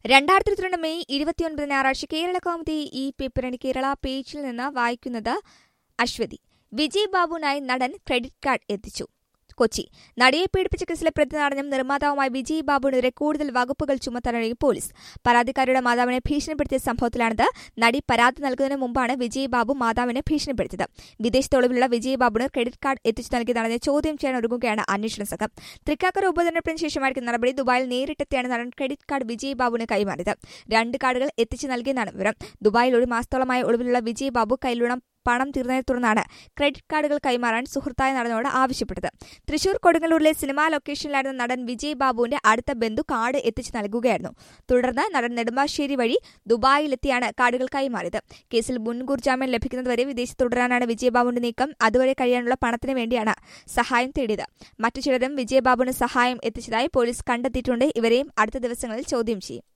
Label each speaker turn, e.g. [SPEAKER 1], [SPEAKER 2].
[SPEAKER 1] രണ്ടായിരത്തി ഇരുപത്തിരണ്ട് മെയ് ഇരുപത്തിയൊൻപത് ഞായറാഴ്ച കേരള കൗമുദി ഈ പേപ്പറിന് കേരള പേജിൽ നിന്ന് വായിക്കുന്നത് അശ്വതി വിജയ് ബാബുവിനായി നടൻ ക്രെഡിറ്റ് കാർഡ് എത്തിച്ചു കൊച്ചി നടിയെ പീഡിപ്പിച്ച കേസിലെ പ്രതി നടനും നിർമ്മാതാവുമായ വിജയ് ബാബുവിനെതിരെ കൂടുതൽ വകുപ്പുകൾ ചുമത്താനൊരുങ്ങി പോലീസ് പരാതിക്കാരുടെ മാതാവിനെ ഭീഷണിപ്പെടുത്തിയ സംഭവത്തിലാണിത് നടി പരാതി നൽകുന്നതിന് മുമ്പാണ് വിജയ് ബാബു മാതാവിനെ ഭീഷണിപ്പെടുത്തിയത് വിദേശത്ത് ഒളിവിലുള്ള വിജയ് ബാബുവിന് ക്രെഡിറ്റ് കാർഡ് എത്തിച്ചു നൽകിയതാണെന്ന് ചോദ്യം ചെയ്യാൻ ഒരുങ്ങുകയാണ് അന്വേഷണ സംഘം തൃക്കാക്കര ഉപതെരഞ്ഞെടുപ്പിന് ശേഷമായിരിക്കും നടപടി ദുബായിൽ നേരിട്ടെത്തിയാണ് നടൻ ക്രെഡിറ്റ് കാർഡ് വിജയ് ബാബുവിന് കൈമാറിയത് രണ്ട് കാർഡുകൾ എത്തിച്ചു നൽകിയെന്നാണ് വിവരം ദുബായിൽ ഒരു മാസത്തോളമായി ഒളിവിലുള്ള വിജയ് ബാബു കയ്യിലുള്ള പണം തീർന്നതിനെ തുടർന്നാണ് ക്രെഡിറ്റ് കാർഡുകൾ കൈമാറാൻ സുഹൃത്തായ നടനോട് ആവശ്യപ്പെട്ടത് തൃശൂർ കൊടുങ്ങല്ലൂരിലെ സിനിമാ ലൊക്കേഷനിലായിരുന്ന നടൻ വിജയ് ബാബുവിന്റെ അടുത്ത ബന്ധു കാർഡ് എത്തിച്ചു നൽകുകയായിരുന്നു തുടർന്ന് നടൻ നെടുമ്പാശ്ശേരി വഴി ദുബായിലെത്തിയാണ് കാർഡുകൾ കൈമാറിയത് കേസിൽ മുൻകൂർ ജാമ്യം ലഭിക്കുന്നതുവരെ വിദേശത്ത് തുടരാനാണ് വിജയബാബുവിന്റെ നീക്കം അതുവരെ കഴിയാനുള്ള പണത്തിന് വേണ്ടിയാണ് സഹായം തേടിയത് മറ്റു ചിലരും വിജയബാബുവിന് സഹായം എത്തിച്ചതായി പോലീസ് കണ്ടെത്തിയിട്ടുണ്ട് ഇവരെയും അടുത്ത ദിവസങ്ങളിൽ ചോദ്യം ചെയ്യും